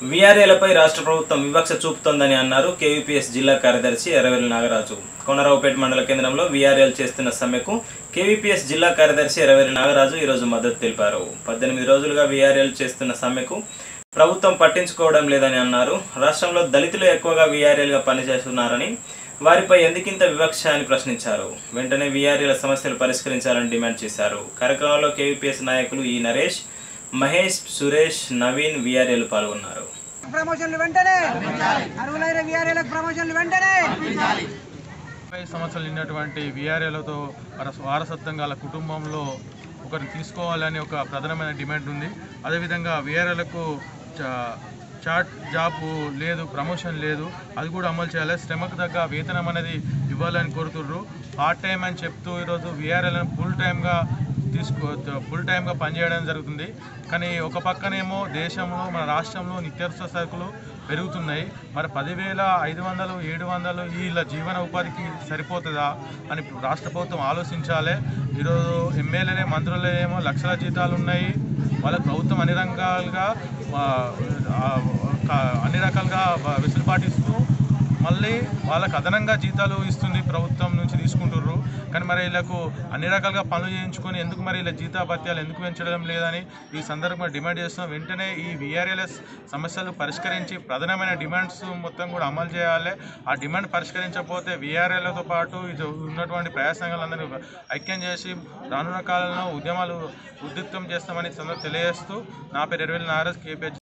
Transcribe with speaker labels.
Speaker 1: వీఆర్ఏలపై రాష్ట్ర ప్రభుత్వం వివక్ష చూపుతోందని అన్నారు కేవీపీఎస్ జిల్లా కార్యదర్శి ఎర్రవెల్లి నాగరాజు కోనరావుపేట మండల కేంద్రంలో వీఆర్ఏలు చేస్తున్న సమ్మెకు కేవీపీఎస్ జిల్లా కార్యదర్శి ఎర్రవెల్లి నాగరాజు ఈరోజు మద్దతు తెలిపారు పద్దెనిమిది రోజులుగా వీఆర్ఏలు చేస్తున్న సమ్మెకు ప్రభుత్వం పట్టించుకోవడం లేదని అన్నారు రాష్ట్రంలో దళితులు ఎక్కువగా వీఆర్ఏలుగా పనిచేస్తున్నారని వారిపై ఎందుకింత వివక్ష అని ప్రశ్నించారు వెంటనే వీఆర్ఏల సమస్యలు పరిష్కరించాలని డిమాండ్ చేశారు కార్యక్రమంలో కేవీపీఎస్ నాయకులు ఈ నరేష్ మహేష్ సురేష్ నవీన్ వీఆర్ఏలు పాల్గొన్నారు
Speaker 2: ప్రమోషన్లు వెంటనే అర్హులైన వీఆర్ఏలకు ప్రమోషన్లు వెంటనే
Speaker 3: ముప్పై సంవత్సరాలు నిన్నటువంటి వీఆర్ఏలతో వారసత్వంగా వాళ్ళ కుటుంబంలో ఒకరిని తీసుకోవాలని ఒక ప్రధానమైన డిమాండ్ ఉంది అదేవిధంగా వీఆర్ఏలకు చాట్ జాబ్ లేదు ప్రమోషన్ లేదు అది కూడా అమలు చేయాలి శ్రమకు తగ్గ వేతనం అనేది ఇవ్వాలని కోరుతుర్రు పార్ట్ టైం అని చెప్తూ ఈరోజు వీఆర్ఎల్ని ఫుల్ టైమ్గా తీసుకో ఫుల్ టైమ్గా పనిచేయడం జరుగుతుంది కానీ ఒక పక్కనేమో దేశంలో మన రాష్ట్రంలో నిత్యావసర సరుకులు పెరుగుతున్నాయి మరి పదివేల ఐదు వందలు ఏడు వందలు వీళ్ళ జీవన ఉపాధికి సరిపోతుందా అని రాష్ట్ర ప్రభుత్వం ఆలోచించాలి ఈరోజు ఎమ్మెల్యేలే మంత్రులేమో లక్షల జీతాలు ఉన్నాయి వాళ్ళకి ప్రభుత్వం అన్ని రకాలుగా ఆ, ఆ, క- అన్ని రకాలుగా వ- వెసులుబాటు ఇస్తూ మళ్ళీ వాళ్ళకి అదనంగా జీతాలు ఇస్తుంది ప్రభుత్వం నుంచి తీసుకుంటుర్రు కానీ మరి వీళ్ళకు అన్ని రకాలుగా పనులు చేయించుకొని ఎందుకు మరి ఇలా జీతాభత్యాలు ఎందుకు పెంచడం లేదని ఈ సందర్భంగా డిమాండ్ చేస్తున్నాం వెంటనే ఈ విఆర్ఎల్ఎస్ సమస్యలు పరిష్కరించి ప్రధానమైన డిమాండ్స్ మొత్తం కూడా అమలు చేయాలి ఆ డిమాండ్ పరిష్కరించకపోతే విఆర్ఎల్తో పాటు ఇది ఉన్నటువంటి ప్రజా సంఘాలందరినీ ఐక్యం చేసి రానున్న కాలంలో ఉద్యమాలు ఉద్రిక్తం చేస్తామని ఈ సందర్భంగా తెలియజేస్తూ నా పేరు ఎరువేలు నాగరాజ్ కేపీహెచ్